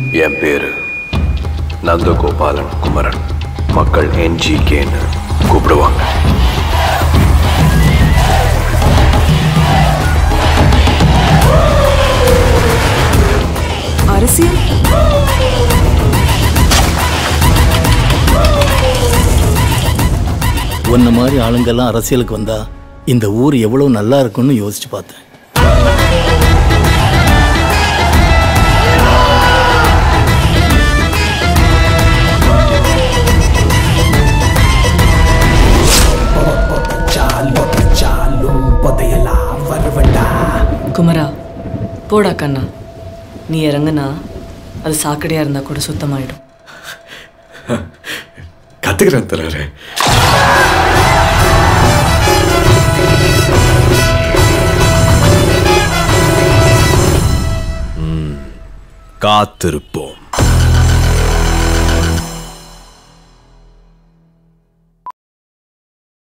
என் பேரு நந்தகோபாலன் குமரன் மக்கள் என்ஜிகேன்னு கூப்பிடுவாங்க அரசியல் உன்ன மாதிரி ஆளுங்கெல்லாம் அரசியலுக்கு வந்தா இந்த ஊர் எவ்வளவு நல்லா இருக்கும்னு யோசிச்சு பார்த்தேன் குமரா போடா கண்ணா நீ இறங்குனா அது சாக்கடையா இருந்தா கூட சுத்தமாயிடும் கத்துக்கிறேன் தலைவரே காத்திருப்போம்